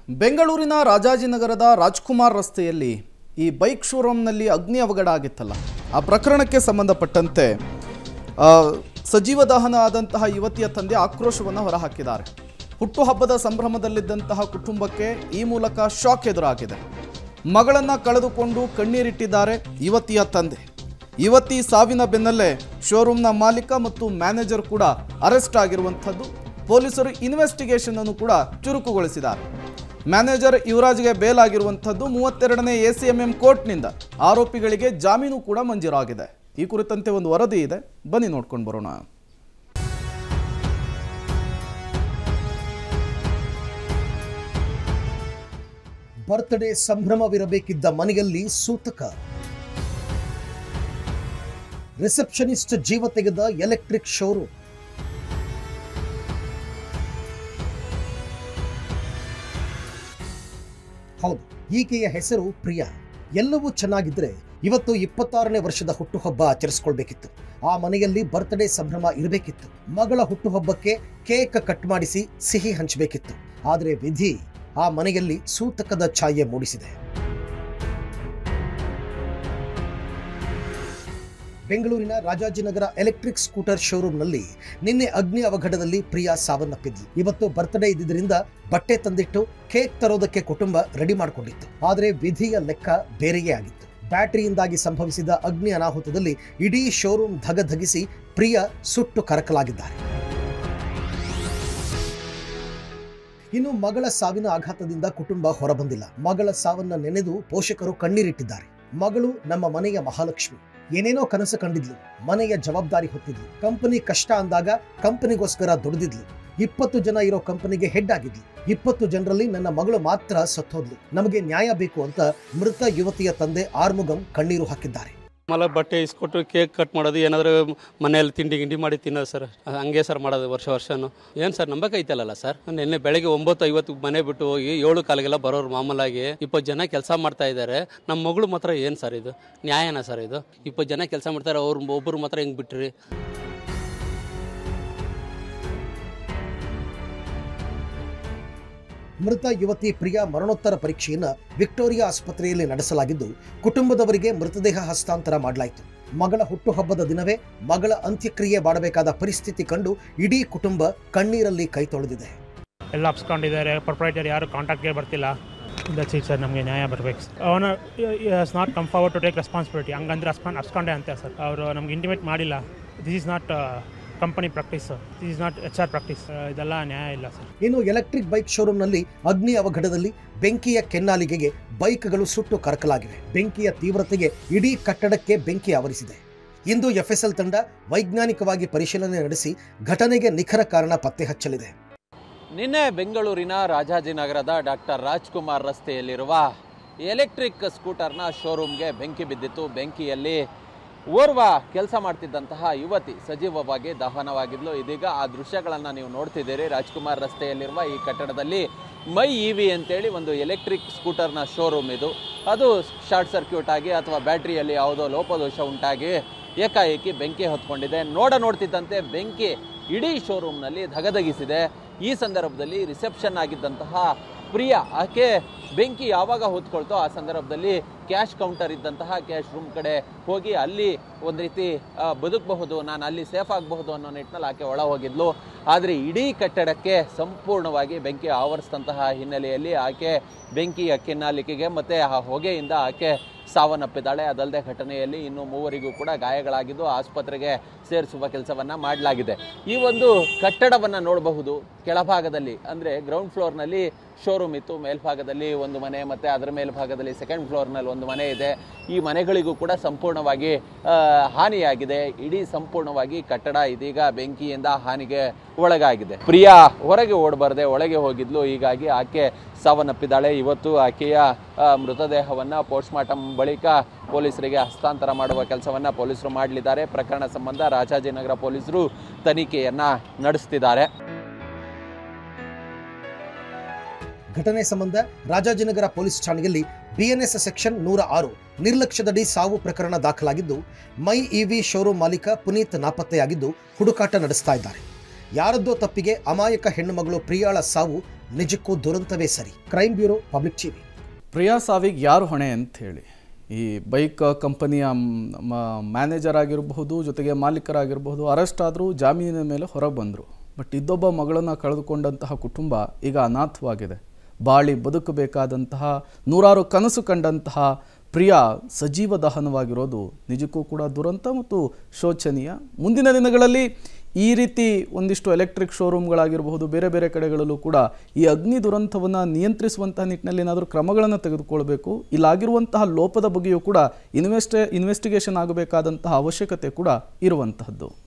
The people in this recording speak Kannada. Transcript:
ಬೆಂಗಳೂರಿನ ರಾಜಾಜಿನಗರದ ರಾಜ್ಕುಮಾರ್ ರಸ್ತೆಯಲ್ಲಿ ಈ ಬೈಕ್ ಶೋರೂಮ್ನಲ್ಲಿ ಅಗ್ನಿ ಅವಘಡ ಆಗಿತ್ತಲ್ಲ ಆ ಪ್ರಕರಣಕ್ಕೆ ಸಂಬಂಧಪಟ್ಟಂತೆ ಆ, ಸಜೀವ ದಹನ ಆದಂತಹ ಯುವತಿಯ ತಂದೆ ಆಕ್ರೋಶವನ್ನು ಹೊರಹಾಕಿದ್ದಾರೆ ಹುಟ್ಟುಹಬ್ಬದ ಸಂಭ್ರಮದಲ್ಲಿದ್ದಂತಹ ಕುಟುಂಬಕ್ಕೆ ಈ ಮೂಲಕ ಶಾಕ್ ಎದುರಾಗಿದೆ ಮಗಳನ್ನು ಕಳೆದುಕೊಂಡು ಕಣ್ಣೀರಿಟ್ಟಿದ್ದಾರೆ ಯುವತಿಯ ತಂದೆ ಯುವತಿ ಸಾವಿನ ಬೆನ್ನಲ್ಲೇ ಶೋರೂಮ್ನ ಮಾಲೀಕ ಮತ್ತು ಮ್ಯಾನೇಜರ್ ಕೂಡ ಅರೆಸ್ಟ್ ಆಗಿರುವಂಥದ್ದು ಪೊಲೀಸರು ಇನ್ವೆಸ್ಟಿಗೇಷನ್ ಅನ್ನು ಕೂಡ ಚುರುಕುಗೊಳಿಸಿದ್ದಾರೆ ಮ್ಯಾನೇಜರ್ ಯುವರಾಜ್ಗೆ ಬೇಲ್ ಆಗಿರುವಂಥದ್ದು ಮೂವತ್ತೆರಡನೇ ಎ ಸಿ ಎಂ ಎಂ ಕೋರ್ಟ್ನಿಂದ ಆರೋಪಿಗಳಿಗೆ ಜಾಮೀನು ಕೂಡ ಮಂಜೂರಾಗಿದೆ ಈ ಕುರಿತಂತೆ ಒಂದು ವರದಿ ಇದೆ ಬನ್ನಿ ನೋಡ್ಕೊಂಡು ಬರೋಣ ಬರ್ತ್ಡೇ ಸಂಭ್ರಮವಿರಬೇಕಿದ್ದ ಮನೆಯಲ್ಲಿ ಸೂತಕ ರಿಸೆಪ್ಷನಿಸ್ಟ್ ಜೀವ ತೆಗೆದ ಎಲೆಕ್ಟ್ರಿಕ್ ಶೋರೂಮ್ ಹೌದು ಈಕೆಯ ಹೆಸರು ಪ್ರಿಯಾ ಎಲ್ಲವೂ ಚೆನ್ನಾಗಿದ್ರೆ ಇವತ್ತು ಇಪ್ಪತ್ತಾರನೇ ವರ್ಷದ ಹುಟ್ಟುಹಬ್ಬ ಆಚರಿಸ್ಕೊಳ್ಬೇಕಿತ್ತು ಆ ಮನೆಯಲ್ಲಿ ಬರ್ತ್ಡೇ ಸಂಭ್ರಮ ಇರಬೇಕಿತ್ತು ಮಗಳ ಹುಟ್ಟುಹಬ್ಬಕ್ಕೆ ಕೇಕ್ ಕಟ್ ಮಾಡಿಸಿ ಸಿಹಿ ಹಂಚಬೇಕಿತ್ತು ಆದರೆ ವಿಧಿ ಆ ಮನೆಯಲ್ಲಿ ಸೂತಕದ ಛಾಯೆ ಮೂಡಿಸಿದೆ ಬೆಂಗಳೂರಿನ ರಾಜಾಜಿನಗರ ಎಲೆಕ್ಟ್ರಿಕ್ ಸ್ಕೂಟರ್ ಶೋರೂಮ್ನಲ್ಲಿ ನಿನ್ನೆ ಅಗ್ನಿ ಅವಘಡದಲ್ಲಿ ಪ್ರಿಯಾ ಸಾವನ್ನಪ್ಪಿದ್ಲು ಇವತ್ತು ಬರ್ತ್ಡೇ ಇದ್ದಿದ್ದರಿಂದ ಬಟ್ಟೆ ತಂದಿಟ್ಟು ಕೇಕ್ ತರೋದಕ್ಕೆ ಕುಟುಂಬ ರೆಡಿ ಮಾಡಿಕೊಂಡಿತ್ತು ಆದರೆ ವಿಧಿಯ ಲೆಕ್ಕ ಬೇರೆಯೇ ಆಗಿತ್ತು ಬ್ಯಾಟರಿಯಿಂದಾಗಿ ಸಂಭವಿಸಿದ ಅಗ್ನಿ ಅನಾಹುತದಲ್ಲಿ ಇಡೀ ಶೋರೂಮ್ ಧಗಧಗಿಸಿ ಪ್ರಿಯಾ ಸುಟ್ಟು ಕರಕಲಾಗಿದ್ದಾರೆ ಇನ್ನು ಮಗಳ ಸಾವಿನ ಆಘಾತದಿಂದ ಕುಟುಂಬ ಹೊರಬಂದಿಲ್ಲ ಮಗಳ ಸಾವನ್ನ ನೆನೆದು ಪೋಷಕರು ಕಣ್ಣೀರಿಟ್ಟಿದ್ದಾರೆ ಮಗಳು ನಮ್ಮ ಮನೆಯ ಮಹಾಲಕ್ಷ್ಮಿ ಏನೇನೋ ಕನಸು ಕಂಡಿದ್ಲು ಮನೆಯ ಜವಾಬ್ದಾರಿ ಹೊತ್ತಿದ್ಲು ಕಂಪನಿ ಕಷ್ಟ ಅಂದಾಗ ಕಂಪನಿಗೋಸ್ಕರ ದುಡಿದಿದ್ಲು ಇಪ್ಪತ್ತು ಜನ ಇರೋ ಕಂಪನಿಗೆ ಹೆಡ್ ಆಗಿದ್ಲು ಇಪ್ಪತ್ತು ಜನರಲ್ಲಿ ನನ್ನ ಮಗಳು ಮಾತ್ರ ಸತ್ತೋದ್ಲು ನಮಗೆ ನ್ಯಾಯ ಬೇಕು ಅಂತ ಮೃತ ಯುವತಿಯ ತಂದೆ ಆರ್ಮುಗಂ ಕಣ್ಣೀರು ಹಾಕಿದ್ದಾರೆ ಆಮೇಲೆ ಬಟ್ಟೆ ಇಸ್ಕೊಟ್ಟು ಕೇಕ್ ಕಟ್ ಮಾಡೋದು ಏನಾದರೂ ಮನೆಯಲ್ಲಿ ತಿಂಡಿ ಗಿಂಡಿ ಮಾಡಿ ತಿನ್ನೋದು ಸರ್ ಹಂಗೆ ಸರ್ ಮಾಡೋದು ವರ್ಷ ವರ್ಷನೂ ಏನು ಸರ್ ನಂಬಕೈತಲ್ಲ ಸರ್ ನಿನ್ನೆ ಬೆಳಗ್ಗೆ ಒಂಬತ್ತು ಐವತ್ತು ಮನೆ ಬಿಟ್ಟು ಹೋಗಿ ಏಳು ಕಾಲಿಗೆಲ್ಲ ಬರೋರು ಮಾಮೂಲಾಗಿ ಇಪ್ಪತ್ತು ಜನ ಕೆಲಸ ಮಾಡ್ತಾ ಇದ್ದಾರೆ ನಮ್ಮ ಮಗಳು ಮಾತ್ರ ಏನು ಸರ್ ಇದು ನ್ಯಾಯನಾ ಸರ್ ಇದು ಇಪ್ಪತ್ತು ಜನ ಕೆಲಸ ಮಾಡ್ತಾರೆ ಅವ್ರು ಒಬ್ಬರು ಮಾತ್ರ ಹೆಂಗೆ ಬಿಟ್ರಿ ಮೃತ ಯುವತಿ ಪ್ರಿಯಾ ಮರಣೋತ್ತರ ಪರೀಕ್ಷೆಯನ್ನ ವಿಕ್ಟೋರಿಯಾ ಆಸ್ಪತ್ರೆಯಲ್ಲಿ ನಡೆಸಲಾಗಿದ್ದು ಕುಟುಂಬದವರಿಗೆ ಮೃತದೇಹ ಹಸ್ತಾಂತರ ಮಾಡಲಾಯಿತು ಮಗಳ ಹುಟ್ಟುಹಬ್ಬದ ದಿನವೇ ಮಗಳ ಅಂತ್ಯಕ್ರಿಯೆ ಮಾಡಬೇಕಾದ ಪರಿಸ್ಥಿತಿ ಕಂಡು ಇಡೀ ಕುಟುಂಬ ಕಣ್ಣೀರಲ್ಲಿ ಕೈ ತೊಳೆದಿದೆ ಎಲ್ಲ ಅಪ್ಸ್ಕೊಂಡಿದ್ದಾರೆ ಪ್ರೊಪ್ರೈಟರ್ ಯಾರು ಕಾಂಟ್ಯಾಕ್ಟ್ಗೆ ಬರ್ತಿಲ್ಲ ದಟ್ಸ್ ಇಟ್ ಸರ್ ನಮಗೆ ನ್ಯಾಯ ಬರಬೇಕು ಅವನು is not come forward to take responsibility ಹಂಗಂದ್ರೆ ಅಸ್ಪಾನ್ ಅಪ್ಸ್ಕೊಂಡೆ ಅಂತೆ ಸರ್ ಅವರು ನಮ್ಗೆ ಇಂಟಿಮೇಟ್ ಮಾಡಿಲ್ಲ this is not company practice this is not H R practice ಇದೆಲ್ಲ ನ್ಯಾಯ ಇಲ್ಲ ಸರ್ ಇನ್ನು ಎಲೆಕ್ಟ್ರಿಕ್ ಬೈಕ್ ಶೋರೂಮ್ನಲ್ಲಿ ಅಗ್ನಿ ಅವಘಡದಲ್ಲಿ ಬೆಂಕಿಯ ಕೆನ್ನಾಲಿಗೆಗೆ ಬೈಕ್ಗಳು ಸುಟ್ಟು ಕರಕಲಾಗಿವೆ ಬೆಂಕಿಯ ತೀವ್ರತೆಗೆ ಇಡೀ ಕಟ್ಟಡಕ್ಕೆ ಬೆಂಕಿ ಆವರಿಸಿದೆ ಇಂದು ಎಫ್ಎಸ್ಎಲ್ ತಂಡ ವೈಜ್ಞಾನಿಕವಾಗಿ ಪರಿಶೀಲನೆ ನಡೆಸಿ ಘಟನೆಗೆ ನಿಖರ ಕಾರಣ ಪತ್ತೆ ಹಚ್ಚಲಿದೆ ನಿನ್ನೆ ಬೆಂಗಳೂರಿನ ರಾಜಾಜಿನಗರದ ಡಾಕ್ಟರ್ ರಾಜ್ಕುಮಾರ್ ರಸ್ತೆಯಲ್ಲಿರುವ ಎಲೆಕ್ಟ್ರಿಕ್ ಸ್ಕೂಟರ್ನ ಶೋರೂಮ್ಗೆ ಬೆಂಕಿ ಬಿದ್ದಿತ್ತು ಬೆಂಕಿಯಲ್ಲಿ ಓರ್ವ ಕೆಲಸ ಮಾಡ್ತಿದ್ದಂತಹ ಯುವತಿ ಸಜೀವವಾಗಿ ದಹನವಾಗಿದ್ಲು ಇದೀಗ ಆ ದೃಶ್ಯಗಳನ್ನು ನೀವು ನೋಡ್ತಿದ್ದೀರಿ ರಾಜ್ಕುಮಾರ್ ರಸ್ತೆಯಲ್ಲಿರುವ ಈ ಕಟ್ಟಡದಲ್ಲಿ ಮೈ ಇ ವಿ ಅಂತೇಳಿ ಒಂದು ಎಲೆಕ್ಟ್ರಿಕ್ ಸ್ಕೂಟರ್ನ ಶೋರೂಮ್ ಇದು ಅದು ಶಾರ್ಟ್ ಸರ್ಕ್ಯೂಟ್ ಆಗಿ ಅಥವಾ ಬ್ಯಾಟ್ರಿಯಲ್ಲಿ ಯಾವುದೋ ಲೋಪದೋಷ ಉಂಟಾಗಿ ಏಕಾಏಕಿ ಬೆಂಕಿ ಹೊತ್ಕೊಂಡಿದೆ ನೋಡ ನೋಡ್ತಿದ್ದಂತೆ ಬೆಂಕಿ ಇಡೀ ಶೋರೂಮ್ನಲ್ಲಿ ಧಗಧಗಿಸಿದೆ ಈ ಸಂದರ್ಭದಲ್ಲಿ ರಿಸೆಪ್ಷನ್ ಆಗಿದ್ದಂತಹ ಪ್ರಿಯಾ ಆಕೆ ಬೆಂಕಿ ಯಾವಾಗ ಹೊತ್ಕೊಳ್ತೋ ಆ ಸಂದರ್ಭದಲ್ಲಿ ಕ್ಯಾಶ್ ಕೌಂಟರ್ ಇದ್ದಂತಹ ಕ್ಯಾಶ್ ರೂಮ್ ಕಡೆ ಹೋಗಿ ಅಲ್ಲಿ ಒಂದು ರೀತಿ ಆ, ಬದುಕಬಹುದು ನಾನು ಅಲ್ಲಿ ಸೇಫ್ ಆಗಬಹುದು ಅನ್ನೋ ನಿಟ್ಟಿನಲ್ಲಿ ಆಕೆ ಒಳ ಹೋಗಿದ್ಲು ಆದರೆ ಇಡೀ ಕಟ್ಟಡಕ್ಕೆ ಸಂಪೂರ್ಣವಾಗಿ ಬೆಂಕಿ ಆವರಿಸಿದಂತಹ ಹಿನ್ನೆಲೆಯಲ್ಲಿ ಆಕೆ ಬೆಂಕಿಯ ಕೆನ್ನಾಲಿಕೆಗೆ ಮತ್ತು ಆ ಹೊಗೆಯಿಂದ ಆಕೆ ಸಾವನ್ನಪ್ಪಿದ್ದಾಳೆ ಅದಲ್ಲದೆ ಘಟನೆಯಲ್ಲಿ ಇನ್ನು ಮೂವರಿಗೂ ಕೂಡ ಗಾಯಗಳಾಗಿದ್ದು ಆಸ್ಪತ್ರೆಗೆ ಸೇರಿಸುವ ಕೆಲಸವನ್ನ ಮಾಡಲಾಗಿದೆ ಈ ಒಂದು ಕಟ್ಟಡವನ್ನ ನೋಡಬಹುದು ಕೆಳಭಾಗದಲ್ಲಿ ಅಂದ್ರೆ ಗ್ರೌಂಡ್ ಫ್ಲೋರ್ನಲ್ಲಿ ಶೋರೂಮ್ ಇತ್ತು ಮೇಲ್ಭಾಗದಲ್ಲಿ ಒಂದು ಮನೆ ಮತ್ತೆ ಅದರ ಮೇಲ್ಭಾಗದಲ್ಲಿ ಸೆಕೆಂಡ್ ಫ್ಲೋರ್ನಲ್ಲಿ ಒಂದು ಮನೆ ಇದೆ ಈ ಮನೆಗಳಿಗೂ ಕೂಡ ಸಂಪೂರ್ಣವಾಗಿ ಆ, ಹಾನಿಯಾಗಿದೆ ಇಡೀ ಸಂಪೂರ್ಣವಾಗಿ ಕಟ್ಟಡ ಇದೀಗ ಬೆಂಕಿಯಿಂದ ಹಾನಿಗೆ ಒಳಗಾಗಿದೆ ಪ್ರಿಯಾ ಹೊರಗೆ ಓಡಬಾರದೆ ಒಳಗೆ ಹೋಗಿದ್ಲು ಹೀಗಾಗಿ ಆಕೆ ಸಾವನ್ನಪ್ಪಿದ್ದಾಳೆ ಇವತ್ತು ಆಕೆಯ ಆ, ಮೃತದೇಹವನ್ನ ಪೋಸ್ಟ್ಮಾರ್ಟಮ್ ಬಳಿಕ ಪೊಲೀಸರಿಗೆ ಹಸ್ತಾಂತರ ಮಾಡುವ ಕೆಲಸವನ್ನ ಪೊಲೀಸರು ಮಾಡಲಿದ್ದಾರೆ ಪ್ರಕರಣ ಸಂಬಂಧ ರಾಜಾಜಿನಗರ ಪೊಲೀಸರು ತನಿಖೆಯನ್ನ ನಡೆಸ್ತಿದ್ದಾರೆ ಘಟನೆ ಸಂಬಂಧ ರಾಜಾಜಿನಗರ ಪೊಲೀಸ್ ಠಾಣೆಯಲ್ಲಿ ಬಿಎನ್ಎಸ್ ಸೆಕ್ಷನ್ ನೂರ ಆರು ನಿರ್ಲಕ್ಷ್ಯದಡಿ ಸಾವು ಪ್ರಕರಣ ದಾಖಲಾಗಿದ್ದು ಮೈ ಇವಿ ಶೋರೂಮ್ ಮಾಲೀಕ ಪುನೀತ್ ನಾಪತ್ತೆಯಾಗಿದ್ದು ಹುಡುಕಾಟ ನಡೆಸ್ತಾ ಇದ್ದಾರೆ ಯಾರದ್ದೋ ತಪ್ಪಿಗೆ ಅಮಾಯಕ ಹೆಣ್ಣುಮಗಳು ಪ್ರಿಯಾಳ ಸಾವು ನಿಜಕ್ಕೂ ದುರಂತವೇ ಸರಿ crime bureau public TV Priya ಸಾವಿಗೆ ಯಾರು ಹೊಣೆ ಅಂತ ಹೇಳಿ ಈ ಬೈಕ್ ಕಂಪನಿಯ ಮ್ಯಾನೇಜರ್ ಆಗಿರಬಹುದು ಜೊತೆಗೆ ಮಾಲೀಕರಾಗಿರಬಹುದು ಅರೆಸ್ಟ್ ಆದರೂ ಜಾಮೀನಿನ ಮೇಲೆ ಹೊರಗೆ ಬಂದರು ಬಟ್ ಇದ್ದೊಬ್ಬ ಮಗಳನ್ನು ಕಳೆದುಕೊಂಡಂತಹ ಕುಟುಂಬ ಈಗ ಅನಾಥವಾಗಿದೆ ಬಾಳಿ ಬದುಕಬೇಕಾದಂತಹ ನೂರಾರು ಕನಸು ಕಂಡಂತಹ ಪ್ರಿಯ ಸಜೀವ ದಹನವಾಗಿರೋದು ನಿಜಕ್ಕೂ ಕೂಡ ದುರಂತ ಮತ್ತು ಶೋಚನೀಯ ಮುಂದಿನ ದಿನಗಳಲ್ಲಿ ಈ ರೀತಿ ಒಂದಿಷ್ಟು ಎಲೆಕ್ಟ್ರಿಕ್ ಶೋರೂಮ್ಗಳಾಗಿರಬಹುದು ಬೇರೆ ಬೇರೆ ಕಡೆಗಳಲ್ಲೂ ಕೂಡ ಈ ಅಗ್ನಿ ದುರಂತವನ್ನು ನಿಯಂತ್ರಿಸುವಂತಹ ನಿಟ್ಟಿನಲ್ಲಿ ಏನಾದರೂ ಕ್ರಮಗಳನ್ನು ತೆಗೆದುಕೊಳ್ಬೇಕು ಇಲ್ಲಾಗಿರುವಂತಹ ಲೋಪದ ಬಗ್ಗೆಯೂ ಕೂಡ ಇನ್ವೆಸ್ಟೇ ಇನ್ವೆಸ್ಟಿಗೇಷನ್ ಆಗಬೇಕಾದಂತಹ ಅವಶ್ಯಕತೆ ಕೂಡ ಇರುವಂತಹದ್ದು